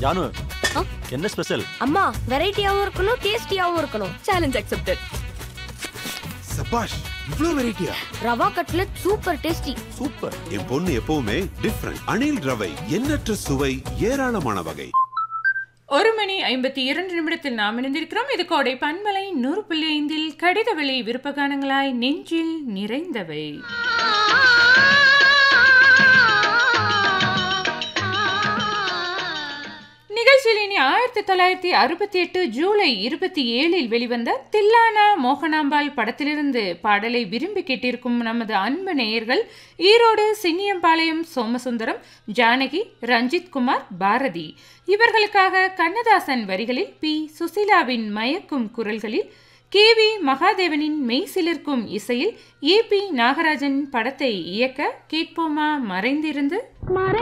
ஜானு ஆ? என்ன ஸ்பெஷல் அம்மா வெரைட்டியாவும் இருக்கணும் டேஸ்டியாவும் இருக்கணும் சேலஞ்ச் அக்செப்டட் சபாஷ் இவ்ளோ வெரைட்டியா rava cutlet super tasty super என் பொண்ணு எப்பவுமே டிஃப்ரெண்ட் அணில் ரவை எண்ணற்ற சுவை ஏராளமான வகை ஒரு மணி ஐம்பத்தி இரண்டு நிமிடத்தில் நாம் இணைந்திருக்கிறோம் இது கோடை பண்பலை நூறு புள்ளி ஐந்தில் கடித விலை விருப்பகானங்களாய் நெஞ்சில் நிறைந்தவை நிகழ்ச்சியில் இனி ஆயிரத்தி தொள்ளாயிரத்தி அறுபத்தி எட்டு ஜூலை இருபத்தி ஏழில் வெளிவந்த தில்லானா மோகனாம்பாள் படத்திலிருந்து பாடலை விரும்பி கேட்டிருக்கும் நமது அன்பு நேயர்கள் ஈரோடு சின்னியம்பாளையம் சோமசுந்தரம் ஜானகி ரஞ்சித் குமார் பாரதி இவர்களுக்காக கண்ணதாசன் வரிகளில் பி சுசிலாவின் மயக்கும் குரல்களில் கே வி மகாதேவனின் மெய்சிலிர்க்கும் இசையில் ஏ பி நாகராஜன் படத்தை இயக்க கேட்போமா மறைந்திருந்து